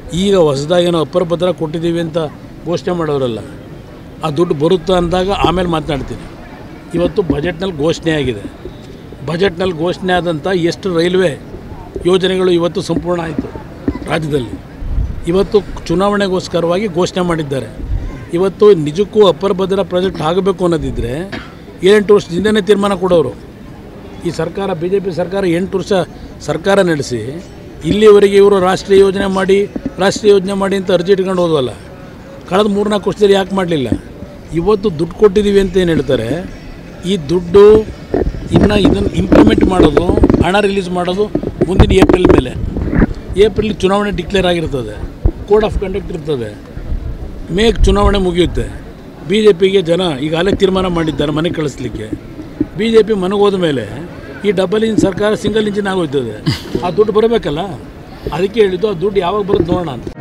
ಈಗ ಹೊಸದಾಗೇನೋ ಅಪ್ಪರ ಭದ್ರ ಕೊಟ್ಟಿದ್ದೀವಿ ಅಂತ ಘೋಷಣೆ ಮಾಡೋರಲ್ಲ ಆ ದುಡ್ಡು ಬರುತ್ತಾ ಅಂದಾಗ ಆಮೇಲೆ ಮಾತನಾಡ್ತೀನಿ ಇವತ್ತು ಬಜೆಟ್ನಲ್ಲಿ ಘೋಷಣೆ ಆಗಿದೆ ಬಜೆಟ್ನಲ್ಲಿ ಘೋಷಣೆ ಆದಂಥ ಎಷ್ಟು ರೈಲ್ವೆ ಯೋಜನೆಗಳು ಇವತ್ತು ಸಂಪೂರ್ಣ ಆಯಿತು ರಾಜ್ಯದಲ್ಲಿ ಇವತ್ತು ಚುನಾವಣೆಗೋಸ್ಕರವಾಗಿ ಘೋಷಣೆ ಮಾಡಿದ್ದಾರೆ ಇವತ್ತು ನಿಜಕ್ಕೂ ಅಪ್ಪರ ಭದ್ರ ಪ್ರಾಜೆಕ್ಟ್ ಆಗಬೇಕು ಅನ್ನೋದಿದ್ದರೆ ಏಳೆಂಟು ವರ್ಷದಿಂದನೇ ತೀರ್ಮಾನ ಕೊಡೋರು ಈ ಸರ್ಕಾರ ಬಿ ಜೆ ಪಿ ಸರ್ಕಾರ ಎಂಟು ವರ್ಷ ಸರ್ಕಾರ ನಡೆಸಿ ಇಲ್ಲಿವರೆಗೆ ಇವರು ರಾಷ್ಟ್ರೀಯ ಯೋಜನೆ ಮಾಡಿ ರಾಷ್ಟ್ರೀಯ ಯೋಜನೆ ಮಾಡಿ ಅಂತ ಅರ್ಜಿ ಇಟ್ಕೊಂಡು ಹೋದ್ವಲ್ಲ ಕಳೆದ ಮೂರ್ನಾಲ್ಕು ವರ್ಷದಲ್ಲಿ ಯಾಕೆ ಮಾಡಲಿಲ್ಲ ಇವತ್ತು ದುಡ್ಡು ಕೊಟ್ಟಿದ್ದೀವಿ ಅಂತ ಏನು ಹೇಳ್ತಾರೆ ಈ ದುಡ್ಡು ಇನ್ನು ಇದನ್ನು ಇಂಪ್ಲಿಮೆಂಟ್ ಮಾಡೋದು ಹಣ ರಿಲೀಸ್ ಮಾಡೋದು ಮುಂದಿನ ಏಪ್ರಿಲ್ ಮೇಲೆ ಏಪ್ರಿಲ್ ಚುನಾವಣೆ ಡಿಕ್ಲೇರ್ ಆಗಿರ್ತದೆ ಕೋಡ್ ಆಫ್ ಕಂಡಕ್ಟ್ ಇರ್ತದೆ ಮೇಗ್ ಚುನಾವಣೆ ಮುಗಿಯುತ್ತೆ ಬಿ ಜೆ ಪಿಗೆ ಜನ ಈಗಾಗಲೇ ತೀರ್ಮಾನ ಮಾಡಿದ್ದಾರೆ ಮನೆ ಕಳಿಸ್ಲಿಕ್ಕೆ ಬಿ ಜೆ ಪಿ ಮನೆಗೆ ಹೋದ ಮೇಲೆ ಈ ಡಬಲ್ ಇಂಜಿನ್ ಸರ್ಕಾರ ಸಿಂಗಲ್ ಇಂಜಿನ್ ಆಗೋಯ್ತದೆ ಆ ದುಡ್ಡು ಬರಬೇಕಲ್ಲ ಅದಕ್ಕೆ ಹೇಳಿದ್ದು ಆ ದುಡ್ಡು ಯಾವಾಗ ಬರುತ್ತೆ ನೋಡೋಣ ಅಂತ